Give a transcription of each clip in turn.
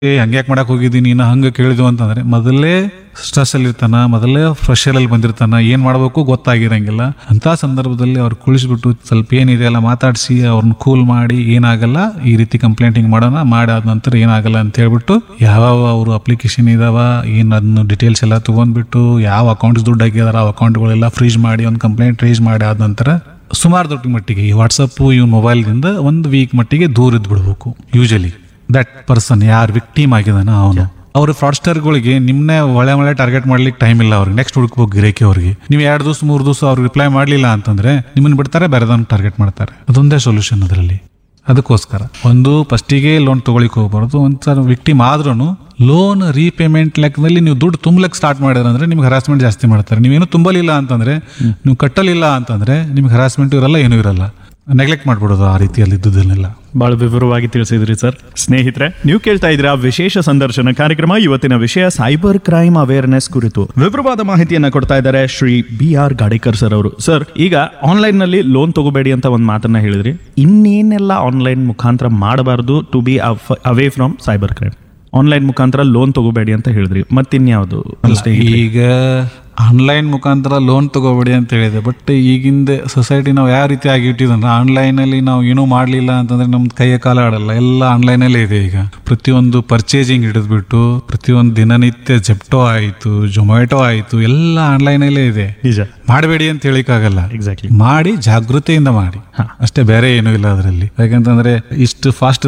ಏ ಹಂಗ್ಯಾಕ್ ಮಾಡಕ್ ಹೋಗಿದ್ದೀನಿ ನೀನು ಹಂಗೆ ಕೇಳಿದ್ವು ಅಂತಂದ್ರೆ ಮೊದಲೇ ಸ್ಟ್ರೆಸ್ ಅಲ್ಲಿ ಇರ್ತಾನ ಮೊದಲೇ ಫ್ರೆಶರ್ ಅಲ್ಲಿ ಬಂದಿರ್ತಾನ ಏನ್ ಮಾಡ್ಬೇಕು ಗೊತ್ತಾಗಿರಂಗಿಲ್ಲ ಅಂತ ಸಂದರ್ಭದಲ್ಲಿ ಅವ್ರು ಕುಳಿಸ್ಬಿಟ್ಟು ಸ್ವಲ್ಪ ಏನಿದೆ ಎಲ್ಲ ಮಾತಾಡಿಸಿ ಅವ್ರನ್ನ ಕೂಲ್ ಮಾಡಿ ಏನಾಗಲ್ಲ ಈ ರೀತಿ ಕಂಪ್ಲೇಂಟ್ ಹಿಂಗ್ ಮಾಡೋಣ ಮಾಡಾದ ನಂತರ ಏನಾಗಲ್ಲ ಅಂತ ಹೇಳ್ಬಿಟ್ಟು ಯಾವ ಅವರು ಅಪ್ಲಿಕೇಶನ್ ಇದಾವ ಏನ್ ಅದನ್ನ ಡೀಟೇಲ್ಸ್ ಎಲ್ಲ ತಗೊಂಡ್ಬಿಟ್ಟು ಯಾವ ಅಕೌಂಟ್ಸ್ ದುಡ್ಡು ಹಾಕಿದಾರ ಆ ಅಕೌಂಟ್ಗಳೆಲ್ಲ ಫ್ರೀಜ್ ಮಾಡಿ ಒಂದು ಕಂಪ್ಲೇಂಟ್ ರೇಸ್ ಮಾಡಿ ಆದ ನಂತರ ಸುಮಾರು ದೊಡ್ಡ ಮಟ್ಟಿಗೆ ಈ ವಾಟ್ಸಪ್ ಇವ್ ಮೊಬೈಲ್ದಿಂದ ಒಂದು ವೀಕ್ ಮಟ್ಟಿಗೆ ದೂರ ಇದ್ದು ಬಿಡ್ಬೇಕು ಯೂಶಲಿ ದಟ್ ಪರ್ಸನ್ ಯಾರು ವಿಕ್ಟಿಮ್ ಆಗಿದಾನ ಅವನು ಅವ್ರ ಫ್ರಾಡ್ಸ್ಟರ್ಗಳಿಗೆ ನಿಮ್ಮನ್ನೇ ಒಳ್ಳೆ ಒಳ್ಳೆ ಟಾರ್ಗೆಟ್ ಮಾಡ್ಲಿಕ್ಕೆ ಟೈಮ್ ಇಲ್ಲ ಅವ್ರಿಗೆ ನೆಕ್ಸ್ಟ್ ಹುಡುಕ್ಬೇಕು ಗಿರೇಕಿ ಅವ್ರಿಗೆ ನೀವು ಎರಡು ದಿವಸ ಮೂರು ದಿವಸ ಅವ್ರಿಗೆ ರಿಪ್ಲೈ ಮಾಡಲಿಲ್ಲ ಅಂತಂದ್ರೆ ನಿಮ್ಮನ್ನ ಬಿಡ್ತಾರೆ ಬೇರೆದವ್ನ ಟಾರ್ಗೆಟ್ ಮಾಡ್ತಾರೆ ಅದೊಂದೇ ಸೊಲ್ಯೂಷನ್ ಅದರಲ್ಲಿ ಅದಕ್ಕೋಸ್ಕರ ಒಂದು ಫಸ್ಟಿಗೆ ಲೋನ್ ತಗೊಳಿಕ್ ಹೋಗ್ಬಾರ್ದು ಒಂದ್ಸಲ ವಿಕ್ಟಿಮ್ ಆದ್ರೂ ಲೋನ್ ರೀಪೇಮೆಂಟ್ ಲೆಕ್ಕದಲ್ಲಿ ನೀವು ದುಡ್ಡು ತುಂಬಲಿಕ್ಕೆ ಸ್ಟಾರ್ಟ್ ಮಾಡಿದ್ರೆ ನಿಮ್ಗೆ ಹರಾಸ್ಮೆಂಟ್ ಜಾಸ್ತಿ ಮಾಡ್ತಾರೆ ನೀವೇನು ತುಂಬಲಿಲ್ಲ ಅಂತಂದ್ರೆ ನೀವು ಕಟ್ಟಲಿಲ್ಲ ಅಂತಂದ್ರೆ ನಿಮ್ಗೆ ಹರಾಸ್ಮೆಂಟ್ ಇರಲ್ಲ ಏನೂ ಇರಲ್ಲ ನೆಗ್ಲೆಕ್ಟ್ ಮಾಡ್ಬಿಡೋದು ಆ ರೀತಿಯಲ್ಲಿ ಇದ್ದುದನ್ನೆಲ್ಲ ಬಹಳ ವಿವರವಾಗಿ ತಿಳಿಸಿದ್ರಿ ಸರ್ ಸ್ನೇಹಿತರೆ ನೀವು ಕೇಳ್ತಾ ಇದ್ರ ವಿಶೇಷ ಸಂದರ್ಶನ ಕಾರ್ಯಕ್ರಮ ಇವತ್ತಿನ ವಿಷಯ ಸೈಬರ್ ಕ್ರೈಮ್ ಅವೇರ್ನೆಸ್ ಕುರಿತು ವಿವರವಾದ ಮಾಹಿತಿಯನ್ನ ಕೊಡ್ತಾ ಇದ್ದಾರೆ Shri B R Gadekar sir ಅವರು ಸರ್ ಈಗ ಆನ್ಲೈನ್ ನಲ್ಲಿ ಲೋನ್ ತಗೋಬೇಡಿ ಅಂತ ಒಂದು ಮಾತನ್ನ ಹೇಳಿದ್ರಿ ಇನ್ನೇನೆಲ್ಲ ಆನ್ಲೈನ್ ಮುಖಾಂತರ ಮಾಡಬಾರದು to be away from cyber crime online ಮುಖಾಂತರ ಲೋನ್ ತಗೋಬೇಡಿ ಅಂತ ಹೇಳಿದ್ರಿ ಮತ್ತಿನ್ಯಾವುದು ಈಗ ಆನ್ಲೈನ್ ಮುಖಾಂತರ ಲೋನ್ ತಗೋಬೇಡಿ ಅಂತ ಹೇಳಿದೆ ಬಟ್ ಈಗಿಂದ ಸೊಸೈಟಿ ನಾವು ಯಾವ ರೀತಿ ಆಗಿಟ್ಟಿದಂದ್ರೆ ಆನ್ಲೈನ್ ಅಲ್ಲಿ ನಾವು ಏನೂ ಮಾಡಲಿಲ್ಲ ಅಂತಂದ್ರೆ ನಮ್ದು ಕೈಯ ಕಾಲ ಆಡಲ್ಲ ಎಲ್ಲ ಆನ್ಲೈನ್ ಅಲ್ಲೇ ಇದೆ ಈಗ ಪ್ರತಿಯೊಂದು ಪರ್ಚೇಸಿಂಗ್ ಹಿಡಿದ್ಬಿಟ್ಟು ಪ್ರತಿಯೊಂದು ದಿನನಿತ್ಯ ಜೆಪ್ಟೋ ಆಯಿತು ಜೊಮ್ಯಾಟೊ ಆಯಿತು ಎಲ್ಲ ಆನ್ಲೈನ್ ಅಲ್ಲೇ ಇದೆ ನಿಜ ಮಾಡಬೇಡಿ ಅಂತ ಹೇಳಿಕ್ಕಾಗಲ್ಲ ಎಕ್ಸಾಕ್ಟ್ಲಿ ಮಾಡಿ ಜಾಗೃತಿಯಿಂದ ಮಾಡಿ ಅಷ್ಟೇ ಬೇರೆ ಏನೂ ಇಲ್ಲ ಅದರಲ್ಲಿ ಯಾಕಂತಂದ್ರೆ ಇಷ್ಟು ಫಾಸ್ಟ್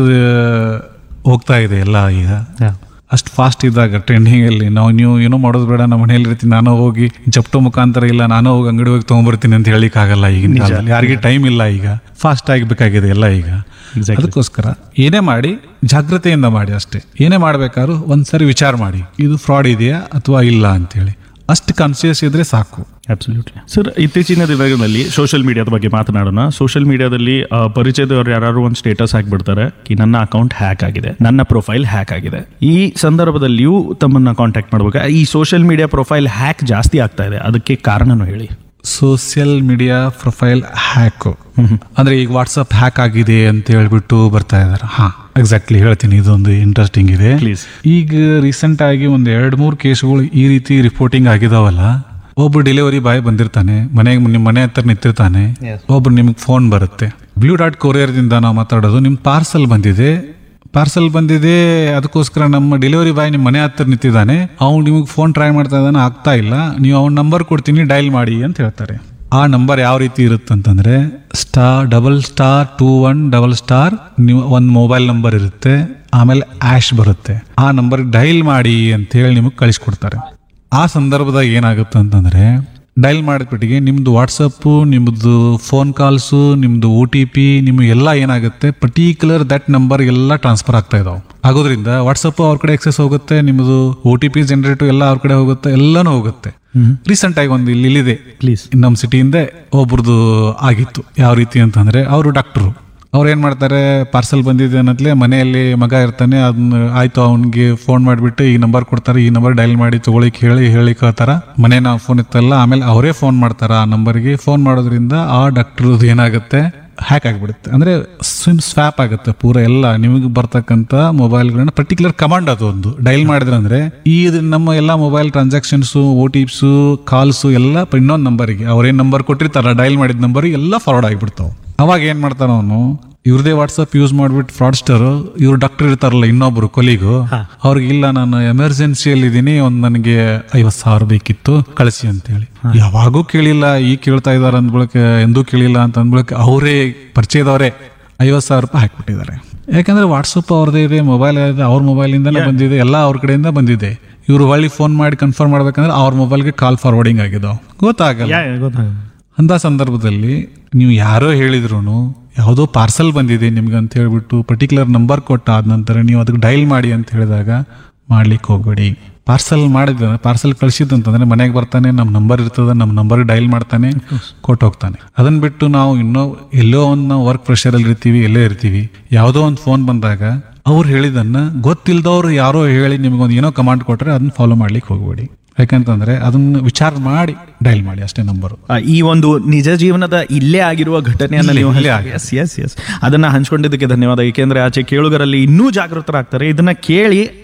ಹೋಗ್ತಾ ಇದೆ ಎಲ್ಲ ಈಗ ಅಷ್ಟು ಫಾಸ್ಟ್ ಇದ್ದಾಗ ಟ್ರೆಂಡಿಂಗ್ ಅಲ್ಲಿ ನಾವು ನೀವು ಏನೋ ಮಾಡೋದು ಬೇಡ ನಮ್ಮ ಮನೇಲಿ ಇರ್ತೀನಿ ನಾನು ಹೋಗಿ ಜಪ್ಟೋ ಮುಖಾಂತರ ಇಲ್ಲ ನಾನು ಹೋಗಿ ಅಂಗಡಿ ಹೋಗಿ ತಗೊಂಡ್ಬರ್ತೀನಿ ಅಂತ ಹೇಳಿಕ್ ಆಗಲ್ಲ ಈಗಿನ ಕಾಲದಲ್ಲಿ ಯಾರಿಗೆ ಟೈಮ್ ಇಲ್ಲ ಈಗ ಫಾಸ್ಟ್ ಆಗಬೇಕಾಗಿದೆ ಎಲ್ಲ ಈಗ Exactly. ಅದಕ್ಕೋಸ್ಕರ ಏನೇ ಮಾಡಿ ಜಾಗ್ರತೆಯಿಂದ ಮಾಡಿ ಅಷ್ಟೇ ಏನೇ ಮಾಡ್ಬೇಕಾದ್ರೂ ಒಂದ್ಸರಿ ವಿಚಾರ ಮಾಡಿ ಇದು ಫ್ರಾಡ್ ಇದೆಯಾ ಅಥವಾ ಇಲ್ಲ ಅಂತೇಳಿ ಅಷ್ಟು ಕಾನ್ಸಿಯಸ್ ಇದ್ರೆ ಸಾಕು ಅಬ್ಸಲ್ಯೂಟ್ಲಿ ಸರ್ ಇತ್ತೀಚಿನ ದಿನಗಳಲ್ಲಿ ಸೋಷಿಯಲ್ ಮೀಡಿಯಾದ ಬಗ್ಗೆ ಮಾತನಾಡೋಣ ಸೋಷಿಯಲ್ ಮೀಡಿಯಾದಲ್ಲಿ ಆ, ಪರಿಚಯದವ್ರು ಯಾರು ಒಂದು ಸ್ಟೇಟಸ್ ಹಾಕ್ಬಿಡ್ತಾರೆ ಕಿ ನನ್ನ ಅಕೌಂಟ್ ಹ್ಯಾಕ್ ಆಗಿದೆ ನನ್ನ ಪ್ರೊಫೈಲ್ ಹ್ಯಾಕ್ ಆಗಿದೆ ಈ ಸಂದರ್ಭದಲ್ಲಿಯೂ ತಮ್ಮನ್ನ ಕಾಂಟ್ಯಾಕ್ಟ್ ಮಾಡ್ಬೇಕು ಈ ಸೋಷಿಯಲ್ ಮೀಡಿಯಾ ಪ್ರೊಫೈಲ್ ಹ್ಯಾಕ್ ಜಾಸ್ತಿ ಆಗ್ತಾ ಇದೆ ಅದಕ್ಕೆ ಕಾರಣನೂ ಹೇಳಿ ಸೋಷಿಯಲ್ ಮೀಡಿಯಾ ಪ್ರೊಫೈಲ್ ಹ್ಯಾಕ್ ಅಂದ್ರೆ ಈಗ ವಾಟ್ಸಪ್ ಹ್ಯಾಕ್ ಆಗಿದೆ ಅಂತ ಹೇಳ್ಬಿಟ್ಟು ಬರ್ತಾ ಇದಾರೆ ಹಾ ಎಕ್ಸಾಕ್ಟ್ಲಿ ಹೇಳ್ತೀನಿ ಇದೊಂದು ಇಂಟ್ರೆಸ್ಟಿಂಗ್ ಇದೆ Please. ಈಗ ರೀಸೆಂಟ್ ಆಗಿ ಒಂದ್ ಎರಡ್ ಮೂರು ಕೇಸ್ಗಳು ಈ ರೀತಿ ರಿಪೋರ್ಟಿಂಗ್ ಆಗಿದಾವಲ್ಲ ಒಬ್ಬ ಡೆಲಿವರಿ ಬಾಯ್ ಬಂದಿರ್ತಾನೆ ಮನೆಗೆ ನಿಮ್ಮ ಮನೆ ಹತ್ರ ನಿಂತಿರ್ತಾನೆ ಒಬ್ರು ನಿಮ್ಗೆ ಫೋನ್ ಬರುತ್ತೆ ಬ್ಲೂ ಡಾಟ್ ಕೊರಿಯರ್ದಿಂದ ನಾವು ಮಾತಾಡೋದು ನಿಮ್ ಪಾರ್ಸಲ್ ಬಂದಿದೆ ಪಾರ್ಸಲ್ ಬಂದಿದೆ ಅದಕ್ಕೋಸ್ಕರ ನಮ್ಮ ಡೆಲಿವರಿ ಬಾಯ್ ನಿಮ್ಮ ಮನೆ ಹತ್ರ ನಿಂತಿದ್ದಾನೆ ಅವ್ನು ನಿಮಗೆ ಫೋನ್ ಟ್ರೈ ಮಾಡ್ತಾ ಇದ್ದಾನೆ ಆಗ್ತಾ ಇಲ್ಲ ನೀವು ಅವ್ನ ನಂಬರ್ ಕೊಡ್ತೀನಿ ಡೈಲ್ ಮಾಡಿ ಅಂತ ಹೇಳ್ತಾರೆ ಆ ನಂಬರ್ ಯಾವ ರೀತಿ ಇರುತ್ತಂತಂದ್ರೆ star double star two one double star ನೀವು ಒಂದು ಮೊಬೈಲ್ ನಂಬರ್ ಇರುತ್ತೆ ಆಮೇಲೆ ಆಶ್ ಬರುತ್ತೆ ಆ ನಂಬರ್ ಡೈಲ್ ಮಾಡಿ ಅಂತ ಹೇಳಿ ನಿಮಗೆ ಕಳಿಸ್ಕೊಡ್ತಾರೆ ಆ ಸಂದರ್ಭದಾಗ ಏನಾಗುತ್ತೆ ಅಂತಂದ್ರೆ ಡೈಲ್ ಮಾಡಿಬಿಟ್ಟಿಗೆ ನಿಮ್ದು ವಾಟ್ಸಪ್ಪು ನಿಮ್ಮದು ಫೋನ್ ಕಾಲ್ಸು ನಿಮ್ದು ಒ ಟಿ ಪಿ ನಿಮ್ಗೆ ಎಲ್ಲ ಏನಾಗುತ್ತೆ ಪರ್ಟಿಕ್ಯುಲರ್ ದಟ್ ನಂಬರ್ ಎಲ್ಲ ಟ್ರಾನ್ಸ್ಫರ್ ಆಗ್ತಾ ಇದಾವೆ ಆಗೋದ್ರಿಂದ ವಾಟ್ಸಪ್ ಅವ್ರ ಕಡೆ ಎಕ್ಸೆಸ್ ಹೋಗುತ್ತೆ ನಿಮ್ಮದು ಒ ಟಿ ಪಿ ಜನರೇಟು ಎಲ್ಲ ಅವ್ರ ಕಡೆ ಹೋಗುತ್ತೆ ಎಲ್ಲನೂ ಹೋಗುತ್ತೆ ರೀಸೆಂಟ್ ಆಗಿ ಒಂದು ಇಲ್ಲಿ ಇಲ್ಲಿದೆ ಪ್ಲೀಸ್ ನಮ್ಮ ಸಿಟಿಯಿಂದ ಒಬ್ರದ್ದು ಆಗಿತ್ತು ಯಾವ ರೀತಿ ಅಂತಂದ್ರೆ ಅವರು ಡಾಕ್ಟ್ರು ಅವ್ರು ಏನ್ ಮಾಡ್ತಾರೆ ಪಾರ್ಸಲ್ ಬಂದಿದೆ ಅನ್ನತ್ಲೆ ಮನೆಯಲ್ಲಿ ಮಗ ಇರ್ತಾನೆ ಅದನ್ನ ಆಯ್ತು ಅವನಿಗೆ ಫೋನ್ ಮಾಡಿಬಿಟ್ಟು ಈ ನಂಬರ್ ಕೊಡ್ತಾರೆ ಈ ನಂಬರ್ ಡೈಲ್ ಮಾಡಿ ತಗೊಳಿಕ್ ಹೇಳಿ ಹೇಳಿ ಕೇಳ್ತಾರ ಮನೇನ ಫೋನ್ ಇತ್ತಲ್ಲ ಆಮೇಲೆ ಅವರೇ ಫೋನ್ ಮಾಡ್ತಾರ ಆ ನಂಬರ್ಗೆ ಫೋನ್ ಮಾಡೋದ್ರಿಂದ ಆ ಡಾಕ್ಟರ್ ಏನಾಗುತ್ತೆ ಹ್ಯಾಕ್ ಆಗಿಬಿಡುತ್ತೆ ಅಂದ್ರೆ ಸ್ವಿಮ್ ಸ್ವ್ಯಾಪ್ ಆಗುತ್ತೆ ಪೂರ ಎಲ್ಲ ನಿಮಗೆ ಬರ್ತಕ್ಕಂಥ ಮೊಬೈಲ್ಗಳನ್ನ ಪರ್ಟಿಕ್ಯುಲರ್ ಕಮಾಂಡ್ ಅದು ಒಂದು ಡೈಲ್ ಮಾಡಿದ್ರೆ ಅಂದ್ರೆ ಈ ಇದು ನಮ್ಮ ಎಲ್ಲ ಮೊಬೈಲ್ ಟ್ರಾನ್ಸಾಕ್ಷನ್ಸ್ ಓ ಟಿ ಪಿಸು ಕಾಲ್ಸು ಎಲ್ಲ ಇನ್ನೊಂದು ನಂಬರಿಗೆ ಅವ್ರೇನ್ ನಂಬರ್ ಕೊಟ್ಟಿರ್ತಾರ ಡೈಲ್ ಮಾಡಿದ ನಂಬರ್ ಎಲ್ಲ ಫಾರ್ವರ್ಡ್ ಆಗಿಬಿಡ್ತಾವ ಅವಾಗ ಏನ್ ಮಾಡ್ತಾನ ಅವನು ಇವ್ರದೇ ವಾಟ್ಸಪ್ ಯೂಸ್ ಮಾಡ್ಬಿಟ್ಟು ಫ್ರಾಡ್ಸ್ಟರ್ ಇವ್ರು ಡಾಕ್ಟರ್ ಇರ್ತಾರಲ್ಲ ಇನ್ನೊಬ್ರು ಕೊಲಿಗು ಅವ್ರಿಗೆ ಇಲ್ಲ ನಾನು ಎಮರ್ಜೆನ್ಸಿಯಲ್ಲಿ ಇದ್ದೀನಿ ಒಂದ್ ನನಗೆ ಐವತ್ ಸಾವಿರ ಬೇಕಿತ್ತು ಕಳಿಸಿ ಅಂತ ಹೇಳಿ ಯಾವಾಗೂ ಕೇಳಿಲ್ಲ ಈಗ ಕೇಳ್ತಾ ಇದಾರೆ ಅಂದ್ಬಿಳಕ್ಕೆ ಎಂದೂ ಕೇಳಿಲ್ಲ ಅಂತ ಅಂದ್ಬಿಳಕ್ಕೆ ಅವರೇ ಪರಿಚಯದವರೇ ಐವತ್ ಸಾವಿರ ರೂಪಾಯಿ ಹಾಕ್ಬಿಟ್ಟಿದ್ದಾರೆ ಯಾಕಂದ್ರೆ ವಾಟ್ಸಪ್ ಅವ್ರದೇ ಇದೆ ಮೊಬೈಲ್ ಇದೆ ಅವ್ರ ಮೊಬೈಲಿಂದನೇ ಬಂದಿದೆ ಎಲ್ಲ ಅವ್ರ ಕಡೆಯಿಂದ ಬಂದಿದೆ ಇವ್ರು ಹೊಳ್ಳಿ ಫೋನ್ ಮಾಡಿ ಕನ್ಫರ್ಮ್ ಮಾಡ್ಬೇಕಂದ್ರೆ ಅವ್ರ ಮೊಬೈಲ್ಗೆ ಕಾಲ್ ಫಾರ್ವರ್ಡಿಂಗ್ ಆಗಿದಾವ್ ಗೊತ್ತಾಗಲ್ಲ ಅಂತ ಸಂದರ್ಭದಲ್ಲಿ ನೀವು ಯಾರೋ ಹೇಳಿದ್ರು ಯಾವುದೋ ಪಾರ್ಸಲ್ ಬಂದಿದೆ ನಿಮ್ಗೆ ಅಂತ ಹೇಳ್ಬಿಟ್ಟು ಪರ್ಟಿಕ್ಯುಲರ್ ನಂಬರ್ ಕೊಟ್ಟ ಆದ ನಂತರ ನೀವು ಅದಕ್ಕೆ ಡೈಲ್ ಮಾಡಿ ಅಂತ ಹೇಳಿದಾಗ ಮಾಡ್ಲಿಕ್ಕೆ ಹೋಗ್ಬೇಡಿ ಪಾರ್ಸಲ್ ಮಾಡಿದ ಪಾರ್ಸಲ್ ಕಳ್ಸಿದಂತಂದ್ರೆ ಮನೆಗೆ ಬರ್ತಾನೆ ನಮ್ಮ ನಂಬರ್ ಇರ್ತದೆ ನಮ್ಮ ನಂಬರ್ ಡೈಲ್ ಮಾಡ್ತಾನೆ ಕೊಟ್ಟು ಹೋಗ್ತಾನೆ ಅದನ್ನ ಬಿಟ್ಟು ನಾವು ಇನ್ನೂ ಎಲ್ಲೋ ಒಂದು ನಾವು ವರ್ಕ್ ಪ್ರೆಷರ್ ಅಲ್ಲಿ ಇರ್ತೀವಿ ಎಲ್ಲೇ ಇರ್ತೀವಿ ಯಾವುದೋ ಒಂದು ಫೋನ್ ಬಂದಾಗ ಅವ್ರು ಹೇಳಿದನ್ನ ಗೊತ್ತಿಲ್ದವ್ರು ಯಾರೋ ಹೇಳಿ ನಿಮ್ಗೊಂದು ಏನೋ ಕಮಾಂಡ್ ಕೊಟ್ರೆ ಅದನ್ನ ಫಾಲೋ ಮಾಡ್ಲಿಕ್ಕೆ ಹೋಗ್ಬೇಡಿ ಯಾಕಂತಂದ್ರೆ ಅದನ್ನ ವಿಚಾರ ಮಾಡಿ ಡೈಲ್ ಮಾಡಿ ಅಷ್ಟೇ ನಂಬರು ಆ, ಈ ಒಂದು ನಿಜ ಜೀವನದ ಇಲ್ಲೇ ಆಗಿರುವ ಘಟನೆಯನ್ನ ಇಲ್ಲೇ- ನೀವು ಇಲ್ಲೇ ಆಗಿದೆ. ಎಸ್ ಎಸ್ ಎಸ್ ಅದನ್ನ ಹಂಚ್ಕೊಂಡಿದ್ದಕ್ಕೆ ಧನ್ಯವಾದ ಏಕೆಂದ್ರೆ ಆಚೆ ಕೇಳುಗರಲ್ಲಿ ಇನ್ನೂ ಜಾಗೃತರಾಗ್ತಾರೆ ಇದನ್ನ ಕೇಳಿ